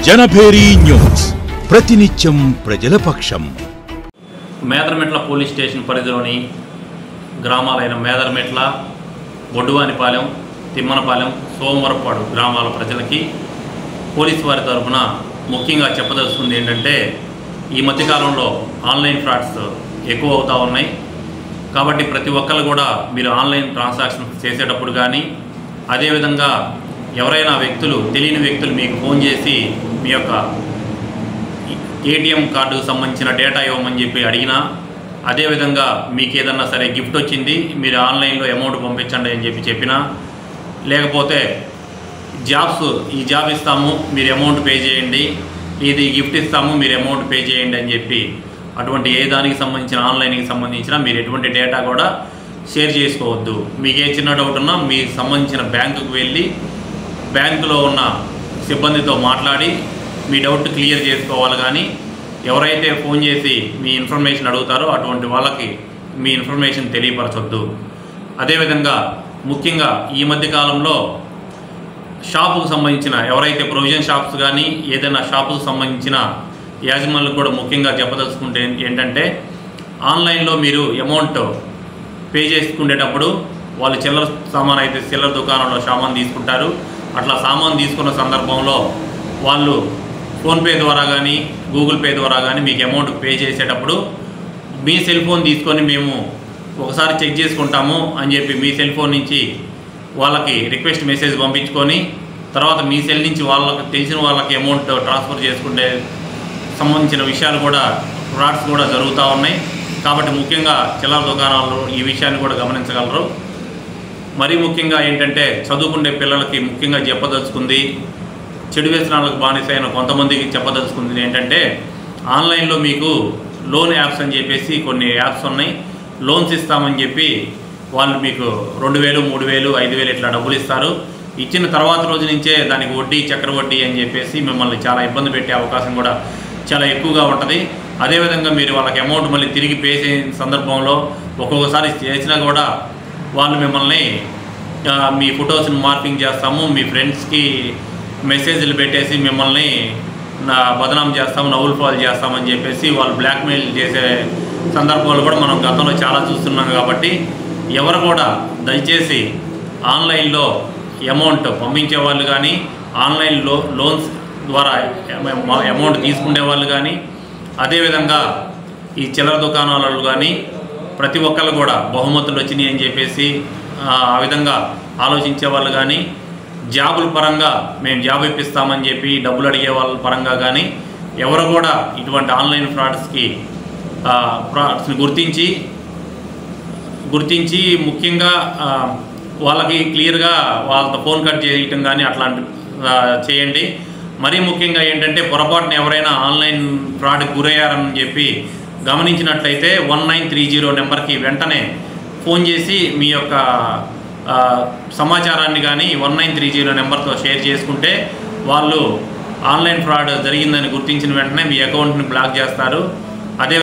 Janabheri news ప్రతినిత్యం ప్రజల పక్షం మేదరమెట్ల పోలీస్ స్టేషన్ పరిధిలోని గ్రామాలైన మేదరమెట్ల బొడ్డువానిపాలెం తిమ్మనపాలెం సోమవరపాడు గ్రామాల ప్రజలకి పోలీస్ వారి తరఫున ముఖ్యంగా చెప్పదలుచుకుంది ఏంటంటే ఈ మధ్యకాలంలో ఆన్లైన్ ఫ్రాడ్స్ ఎక్కువ అవుతూ ఉన్నాయి కాబట్టి ప్రతి ఒక్కరు కూడా మీరు ఆన్లైన్ ట్రాన్సాక్షన్ చేసేటప్పుడు కానీ అదేవిధంగా ఎవరైనా వ్యక్తులు తెలియని వ్యక్తులు మీకు ఫోన్ చేసి మీ యొక్క ఏటీఎం కార్డుకు సంబంధించిన డేటా ఇవ్వమని చెప్పి అడిగినా అదేవిధంగా మీకు ఏదన్నా సరే గిఫ్ట్ వచ్చింది మీరు ఆన్లైన్లో అమౌంట్ పంపించండి అని చెప్పి చెప్పినా లేకపోతే జాబ్స్ ఈ జాబ్ ఇస్తాము మీరు అమౌంట్ పే చేయండి ఇది గిఫ్ట్ ఇస్తాము మీరు అమౌంట్ పే చేయండి అని చెప్పి అటువంటి ఏ దానికి సంబంధించిన ఆన్లైన్కి సంబంధించిన మీరు ఎటువంటి డేటా కూడా షేర్ చేసుకోవద్దు మీకు ఏ చిన్న డౌట్ ఉన్నా మీకు సంబంధించిన బ్యాంకుకు వెళ్ళి బ్యాంకులో ఉన్న సిబ్బందితో మాట్లాడి మీ డౌట్ క్లియర్ చేసుకోవాలి కానీ ఎవరైతే ఫోన్ చేసి మీ ఇన్ఫర్మేషన్ అడుగుతారో అటువంటి వాళ్ళకి మీ ఇన్ఫర్మేషన్ తెలియపరచొద్దు అదేవిధంగా ముఖ్యంగా ఈ మధ్య కాలంలో షాపుకు సంబంధించిన ఎవరైతే ప్రొవిజన్ షాప్స్ కానీ ఏదైనా షాపుకు సంబంధించిన యాజమాన్లకు కూడా ముఖ్యంగా చెప్పదలుచుకుంటే ఏంటంటే ఆన్లైన్లో మీరు అమౌంట్ పే చేసుకునేటప్పుడు వాళ్ళు చిల్లర సామాన్ అయితే చిల్లర దుకాణంలో సామాన్ తీసుకుంటారు అట్లా సామాన్ తీసుకున్న సందర్భంలో వాళ్ళు ఫోన్పే ద్వారా కానీ గూగుల్ పే ద్వారా కానీ మీకు అమౌంట్ పే చేసేటప్పుడు మీ సెల్ ఫోన్ తీసుకొని మేము ఒకసారి చెక్ చేసుకుంటాము అని చెప్పి మీ సెల్ ఫోన్ నుంచి వాళ్ళకి రిక్వెస్ట్ మెసేజ్ పంపించుకొని తర్వాత మీ సెల్ నుంచి వాళ్ళకి తెలిసిన వాళ్ళకి అమౌంట్ ట్రాన్స్ఫర్ చేసుకుంటే సంబంధించిన విషయాలు కూడా ఫ్రాడ్స్ కూడా జరుగుతూ ఉన్నాయి కాబట్టి ముఖ్యంగా చిల్లర దుకాణాలు ఈ విషయాన్ని కూడా గమనించగలరు మరీ ముఖ్యంగా ఏంటంటే చదువుకునే పిల్లలకి ముఖ్యంగా చెప్పదలుచుకుంది చెడు వ్యసనాలకు బానిసైన కొంతమందికి చెప్పదలుచుకుంది ఏంటంటే ఆన్లైన్లో మీకు లోన్ యాప్స్ అని చెప్పేసి కొన్ని యాప్స్ ఉన్నాయి లోన్స్ ఇస్తామని చెప్పి వాళ్ళు మీకు రెండు వేలు మూడు వేలు ఐదు వేలు ఇట్లా డబ్బులు ఇస్తారు ఇచ్చిన తర్వాత రోజు నుంచే దానికి వడ్డీ చక్రవడ్డీ అని చెప్పేసి మిమ్మల్ని చాలా ఇబ్బంది పెట్టే అవకాశం కూడా చాలా ఎక్కువగా ఉంటుంది అదేవిధంగా మీరు వాళ్ళకి అమౌంట్ మళ్ళీ తిరిగి పే చేసిన సందర్భంలో ఒక్కొక్కసారి చేసినా కూడా వాళ్ళు మిమ్మల్ని ఆ, మీ ఫొటోస్ని మార్పింగ్ చేస్తాము మీ ఫ్రెండ్స్కి మెసేజ్లు పెట్టేసి మిమ్మల్ని నా బదనాం చేస్తాము నవ్వులు పాలు చేస్తామని చెప్పేసి వాళ్ళు బ్లాక్మెయిల్ చేసే సందర్భాలు కూడా మనం గతంలో చాలా చూస్తున్నాం కాబట్టి ఎవరు కూడా దయచేసి ఆన్లైన్లో అమౌంట్ పంపించే వాళ్ళు కానీ ఆన్లైన్లో లోన్స్ ద్వారా అమౌంట్ తీసుకునే వాళ్ళు కానీ అదేవిధంగా ఈ చిల్లర దుకాణాలలో కానీ ప్రతి ఒక్కళ్ళు కూడా బహుమతులు వచ్చినాయి అని చెప్పేసి ఆ ఆ విధంగా ఆలోచించే వాళ్ళు కానీ జాబుల పరంగా మేము జాబ్ ఇప్పిస్తామని చెప్పి డబ్బులు అడిగే వాళ్ళ పరంగా కానీ ఎవరు కూడా ఇటువంటి ఆన్లైన్ ఫ్రాడ్స్కి ఫ్రాడ్స్ని గుర్తించి గుర్తించి ముఖ్యంగా ఆ, వాళ్ళకి క్లియర్గా వాళ్ళతో ఫోన్ కట్ చేయటం కానీ అట్లాంటి ఆ, చేయండి మరీ ముఖ్యంగా ఏంటంటే పొరపాటున ఎవరైనా ఆన్లైన్ ఫ్రాడ్కి గురయ్యారని చెప్పి గమనించినట్లయితే వన్ నైన్ త్రీ జీరో నెంబర్కి వెంటనే ఫోన్ చేసి మీ యొక్క ఆ, సమాచారాన్ని కానీ వన్ నైన్ త్రీ జీరో నెంబర్తో షేర్ చేసుకుంటే వాళ్ళు ఆన్లైన్ ఫ్రాడ్ జరిగిందని గుర్తించిన వెంటనే మీ అకౌంట్ని బ్లాక్ చేస్తారు అదే